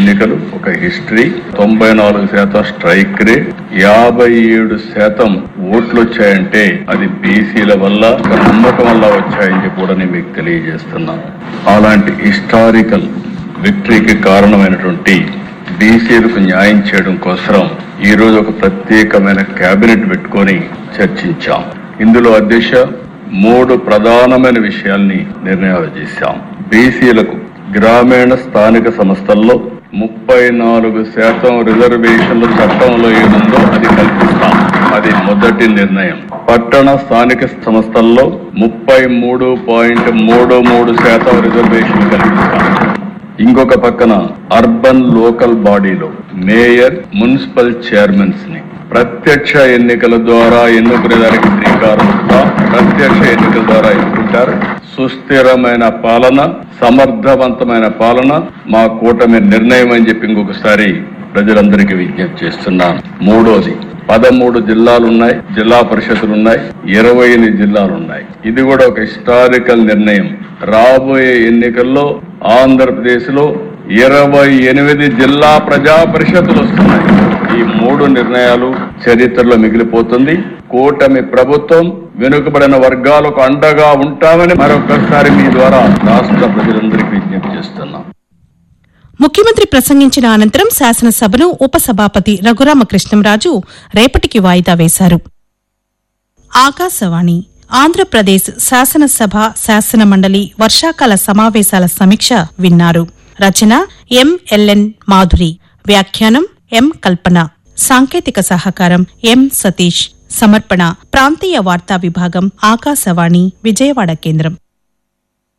ఎన్నికలు ఒక హిస్టరీ తొంభై నాలుగు శాతం స్ట్రైక్ రేట్ యాభై ఏడు శాతం ఓట్లు వచ్చాయంటే అది బీసీల వల్ల ఒక నమ్మకం వల్ల వచ్చాయని చెప్పి కూడా నేను మీకు తెలియజేస్తున్నాను అలాంటి హిస్టారికల్ విక్టరీకి కారణమైనటువంటి బీసీలకు న్యాయం చేయడం కోసం ఈ రోజు ఒక ప్రత్యేకమైన కేబినెట్ పెట్టుకొని చర్చించాం ఇందులో అధ్యక్ష మూడు ప్రధానమైన విషయాల్ని నిర్ణయాలు చేశాం బీసీలకు గ్రామీణ స్థానిక సంస్థల్లో ముప్పై నాలుగు శాతం రిజర్వేషన్లు చట్టంలో ఏముందో అది కల్పిస్తాం అది మొదటి నిర్ణయం పట్టణ స్థానిక సంస్థల్లో ముప్పై మూడు పాయింట్ మూడు మూడు శాతం రిజర్వేషన్లు కల్పిస్తాం ఇంకొక పక్కన అర్బన్ లోకల్ బాడీలో మేయర్ మున్సిపల్ చైర్మన్స్ ని ప్రత్యక్ష ఎన్నికల ద్వారా ఎన్నుకునే దానికి శ్రీకారం చుడతాం. ప్రత్యక్ష ఎన్నికల ద్వారా ఎన్నుకుంటారు సుస్థిరమైన పాలన సమర్థవంతమైన పాలన మా కూటమి నిర్ణయం అని చెప్పి ఇంకొకసారి ప్రజలందరికీ విజ్ఞప్తి చేస్తున్నాను మూడోది పదమూడు జిల్లాలు ఉన్నాయి జిల్లా పరిషత్తులు ఉన్నాయి ఇరవై ఎనిమిది జిల్లాలు ఉన్నాయి ఇది కూడా ఒక హిస్టారికల్ నిర్ణయం రాబోయే ఎన్నికల్లో ఆంధ్రప్రదేశ్ లో ఇరవై ఎనిమిది జిల్లా ప్రజా పరిషత్తులు వస్తున్నాయి ఈ మూడు నిర్ణయాలు చరిత్రలో మిగిలిపోతుంది కూటమి ప్రభుత్వం వెనుకబడిన వర్గాలకు అండగా ఉంటామని మరొకసారి మీ ద్వారా రాష్ట్ర ప్రజలందరికీ విజ్ఞప్తి చేస్తున్నాం ముఖ్యమంత్రి ప్రసంగించిన అనంతరం శాసనసభను ఉపసభాపతి రఘురామకృష్ణంరాజు రేపటికి వాయిదా వేశారు ఆకాశవాణి ఆంధ్రప్రదేశ్ శాసనసభ శాసన మండలి వర్షాకాల సమావేశాల సమీక్ష విన్నారు రచన ఎంఎల్ఎన్ మాధురి వ్యాఖ్యానం ఎం కల్పన సాంకేతిక సహకారం ఎం సతీష్ సమర్పణ ప్రాంతీయ వార్తా విభాగం ఆకాశవాణి విజయవాడ కేంద్రం